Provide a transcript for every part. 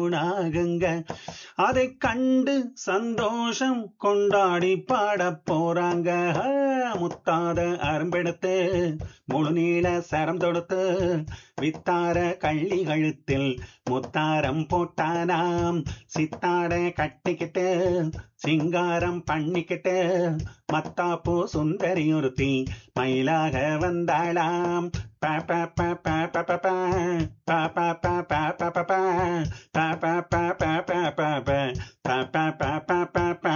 தூணாகுங்க அதை கண்டு சந்தோஷம் கொண்டாடி பாட போறாங்க ஆ, முத்தாத அரும்பெடுத்து முழு நீள சரம் தொடுத்து வித்தார கள்ளி கழுத்தில் முத்தாரம் போட்டானாம் சித்தாட கட்டிக்கிட்டு சிங்காரம் பண்ணிக்கிட்டு மத்தாப்பூ சுந்தரி ஒருத்தி மயிலாக வந்தாளாம் ப ப ப ப ப ப ப. ப ப ப ப ப ப ப. ப ப ப ப ப ப ப. ப ப ப ப ப ப.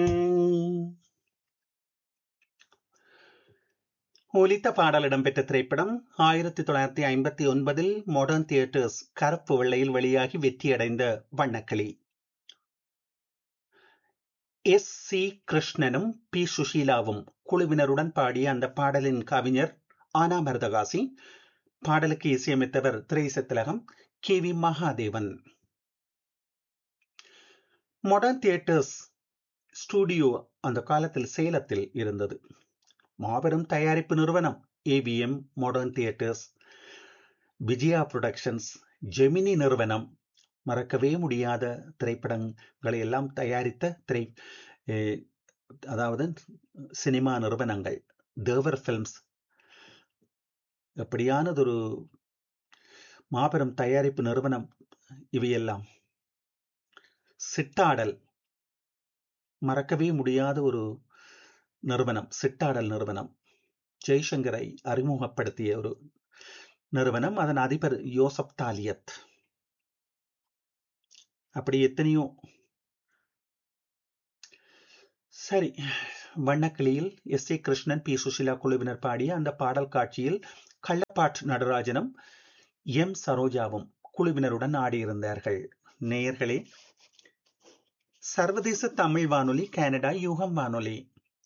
ஒலித்த பாடல் இடம்பெற்ற திரைப்படம் ஆயிரத்தி தொள்ளாயிரத்தி ஐம்பத்தி ஒன்பதில் மாடர்ன் தியேட்டர்ஸ் கருப்பு வெள்ளையில் வெளியாகி வெற்றியடைந்த வண்ணக்கிளி எஸ் சி கிருஷ்ணனும் பி சுஷீலாவும் குழுவினருடன் பாடிய அந்த பாடலின் கவிஞர் ஆனா மருதகாசி பாடலுக்கு இசையமைத்தவர் திரைசத்திலகம் K V Mahadevan Modern Theatres studio அந்த காலத்தில் சேலத்தில் இருந்தது மாபெரும் தயாரிப்பு நிறுவனம் AVM Modern Theatres Vijaya Productions Gemini நிறுவனம் மறக்கவே முடியாத திரைப்படங்களை எல்லாம் தயாரித்த திரை eh, அதாவது சினிமா நிறுவனங்கள் தேவர் ஃபில்ம்ஸ் எப்படியானதொரு மாபெரும் தயாரிப்பு நிறுவனம் இவையெல்லாம் சிட்டாடல் மறக்கவே முடியாத ஒரு நிறுவனம் சிட்டாடல் நிறுவனம் ஜெய்சங்கரை அறிமுகப்படுத்திய ஒரு நிறுவனம் அதன் அதிபர் யோசப் தாலியத் அப்படி எத்தனையோ சரி வண்ணக்கிளியில் S A Krishnan P Susheela குழுவினர் பாடிய அந்த பாடல் காட்சியில் கள்ளப்பாட் நடராஜனும் எம் சரோஜாவும் குழுவினருடன் ஆடியிருந்தார்கள் நேயர்களே சர்வதேச தமிழ் வானொலி கனடா யூகம் வானொலி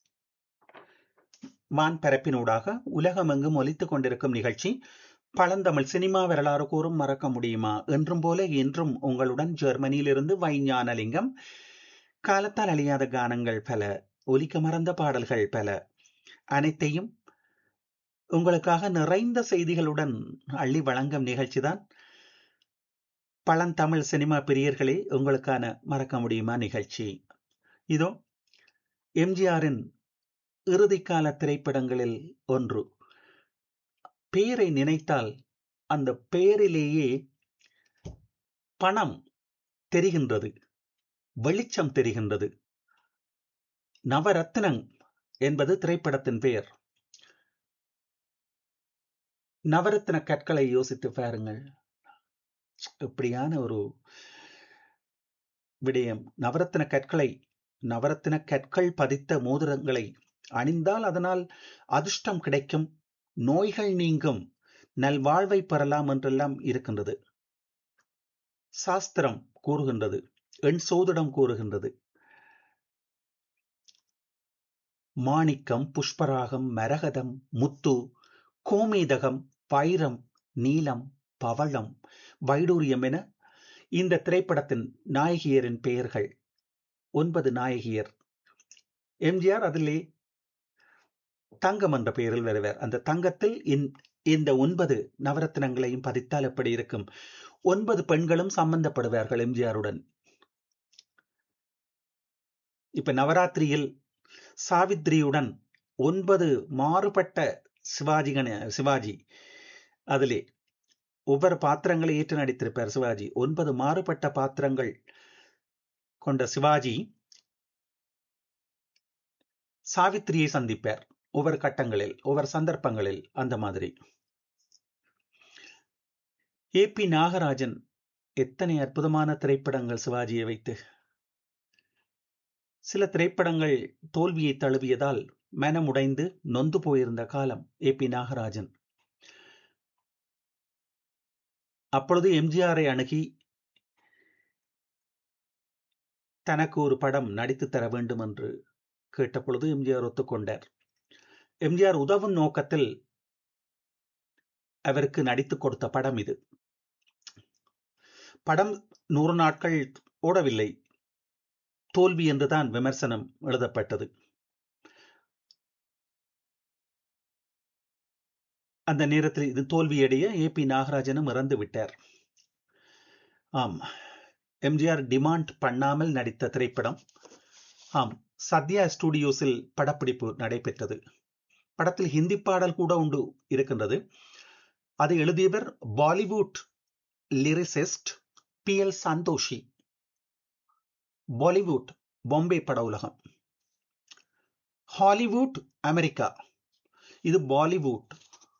வான் பரப்பினூடாக உலகமெங்கும் ஒலித்துக் கொண்டிருக்கும் நிகழ்ச்சி பழந்தமிழ் சினிமா வரலாறு கூறும் மறக்க முடியுமா என்றும் போல இன்றும் உங்களுடன் ஜெர்மனியிலிருந்து வைஞானலிங்கம் காலத்தால் அழியாத கானங்கள் பல ஒலிக்க மறந்த பாடல்கள் பல அனைத்தையும் உங்களுக்காக நிறைந்த செய்திகளுடன் அள்ளி வழங்கும் நிகழ்ச்சிதான் பழந்தமிழ் சினிமா பிரியர்களே உங்களுக்கான மறக்க முடியுமா நிகழ்ச்சி இதோ எம்ஜிஆரின் இறுதிக்கால திரைப்படங்களில் ஒன்று பெயரை நினைத்தால் அந்த பெயரிலேயே பணம் தெரிகின்றது வெளிச்சம் தெரிகின்றது நவரத்னங் என்பது திரைப்படத்தின் பெயர் நவரத்ன கற்களை யோசித்து பாருங்கள் இப்படியான ஒரு விடயம் நவரத்ன கற்களை நவரத்ன கற்கள் பதித்த மோதிரங்களை அணிந்தால் அதனால் அதிர்ஷ்டம் கிடைக்கும் நோய்கள் நீங்கும் நல்வாழ்வை பெறலாம் என்றெல்லாம் இருக்கின்றது சாஸ்திரம் கூறுகின்றது எண் சோதிடம் கூறுகின்றது மாணிக்கம் புஷ்பராகம் மரகதம் முத்து கோமேதகம் வைரம் நீலம் பவளம் வைடூரியம் என இந்த திரைப்படத்தின் நாயகியரின் பெயர்கள் ஒன்பது நாயகியர் எம்ஜிஆர் அதிலே தங்கம் என்ற பெயரில் வருவார் அந்த தங்கத்தில் இந்த ஒன்பது நவரத்னங்களையும் பதித்தால் எப்படி இருக்கும் ஒன்பது பெண்களும் சம்பந்தப்படுவார்கள் எம்ஜிஆருடன் இப்ப நவராத்திரியில் சாவித்ரியுடன் ஒன்பது மாறுபட்ட சிவாஜி கண சிவாஜி அதிலே ஒவ்வொரு பாத்திரங்களை ஏற்று நடித்திருப்பார் சிவாஜி ஒன்பது மாறுபட்ட பாத்திரங்கள் கொண்ட சிவாஜி சாவித்திரியை சந்திப்பார் ஒவ்வொரு கட்டங்களில் ஒவ்வொரு சந்தர்ப்பங்களில் அந்த மாதிரி ஏ பி நாகராஜன் எத்தனை அற்புதமான திரைப்படங்கள் சிவாஜியை வைத்து சில திரைப்படங்கள் தோல்வியை தழுவியதால் மனமுடைந்து நொந்து போயிருந்த காலம் ஏ பி நாகராஜன் அப்பொழுது எம்ஜிஆரை அணுகி தனக்கு ஒரு படம் நடித்து தர வேண்டும் என்று கேட்டபொழுது எம்ஜிஆர் ஒத்துக்கொண்டார் எம்ஜிஆர் உதவும் நோக்கத்தில் அவருக்கு நடித்து கொடுத்த படம் இது படம் நூறு நாட்கள் ஓடவில்லை தோல்வி என்றுதான் விமர்சனம் எழுதப்பட்டது அந்த நேரத்தில் இது தோல்வியடைய ஏ பி நாகராஜனும் இறந்து விட்டார் ஆம் எம்ஜிஆர் டிமாண்ட் பண்ணாமல் நடித்த திரைப்படம் ஆம் சத்யா ஸ்டுடியோஸில் படப்பிடிப்பு நடைபெற்றது படத்தில் ஹிந்தி பாடல் கூட உண்டு இருக்கின்றது அதை எழுதியவர் Bollywood lyricist P L Santoshi Bollywood Bombay பட உலகம் ஹாலிவுட் அமெரிக்கா இது பாலிவுட்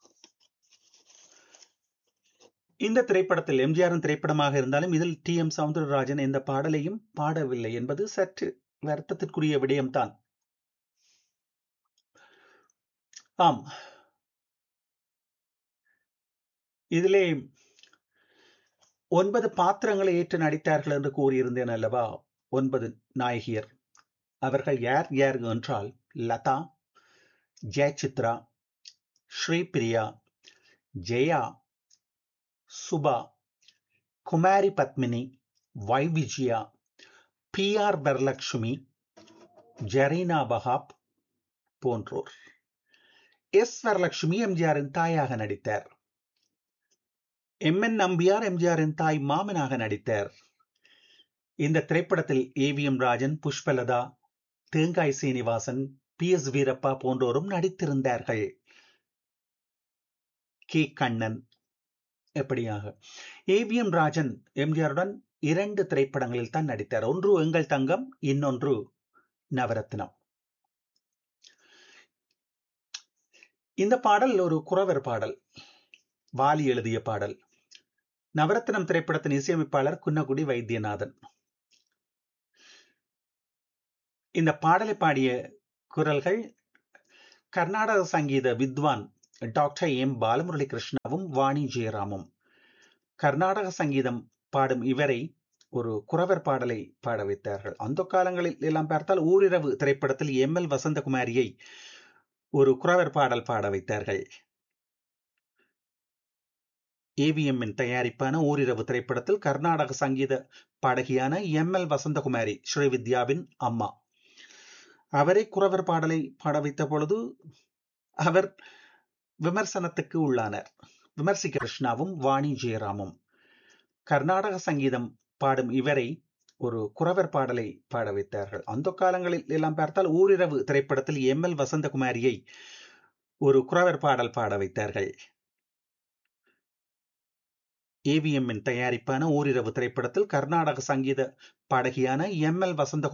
இந்த திரைப்படத்தில் எம்ஜிஆரின் திரைப்படமாக இருந்தாலும் இதில் டி எம் சவுந்தரராஜன் எந்த பாடலையும் பாடவில்லை என்பது சற்று வருத்தத்திற்குரிய விடயம்தான் ஆம் இதிலே ஒன்பது பாத்திரங்களை ஏற்று நடித்தார்கள் என்று கூறியிருந்தேன் அல்லவா ஒன்பது நாயகியர் அவர்கள் யார் யார் என்றால் Latha Jayachitra Sripriya Jaya Subha Kumari Padmini Y Vijaya P R Varalakshmi Zarina Wahab போன்றோர் எஸ் வரலட்சுமி எம்ஜிஆரின் தாயாக நடித்தார் எம் என் நம்பியார் எம்ஜிஆரின் தாய் மாமனாக நடித்தார் இந்த திரைப்படத்தில் AVM Rajan Pushpalatha Thengai Srinivasan P S Veerappa போன்றோரும் நடித்திருந்தார்கள் கே கண்ணன் எப்படியாக ஏவிஎம் ராஜன் எம்ஜிஆருடன் இரண்டு திரைப்படங்களில் தான் நடித்தார் ஒன்று எங்கள் தங்கம் இன்னொன்று நவரத்னம் இந்த பாடல் ஒரு குறவர் பாடல் வாலி எழுதிய பாடல் நவரத்னம் திரைப்படத்தின் இசையமைப்பாளர் குன்னகுடி வைத்தியநாதன் இந்த பாடலை பாடிய குரல்கள் கர்நாடக சங்கீத வித்வான் டாக்டர் எம் பாலமுரளி கிருஷ்ணாவும் வாணி ஜெயராமும் கர்நாடக சங்கீதம் பாடும் இவரை ஒரு குறவர் பாடலை பாட வைத்தார்கள் அந்த காலங்களில் எல்லாம் பார்த்தால் ஓரிரவு திரைப்படத்தில் எம் எல் வசந்தகுமாரியை ஒரு குறவர் பாடல் பாட வைத்தார்கள் ஏவிஎம்மின் தயாரிப்பான ஓரிரவு திரைப்படத்தில் கர்நாடக சங்கீத பாடகியான எம் எல் வசந்தகுமாரி ஸ்ரீவித்யாவின் அம்மா அவரை குறவர் பாடலை பாட வைத்த பொழுது அவர் விமர்சனத்துக்கு உள்ளானார் விமர்சிக்க கிருஷ்ணாவும் வாணி ஜெயராமும் கர்நாடக சங்கீதம் பாடும் இவரை ஒரு குறவர் பாடலை பாட வைத்தார்கள் அந்த காலங்களில் எல்லாம் பார்த்தால் ஓரிரவு திரைப்படத்தில் எம் எல் வசந்தகுமாரியை ஒரு குறவர் பாடல் பாட வைத்தார்கள் ஏவிஎம்மின் தயாரிப்பான ஓரிரவு திரைப்படத்தில் கர்நாடக சங்கீத பாடகியான எம் எல் வசந்த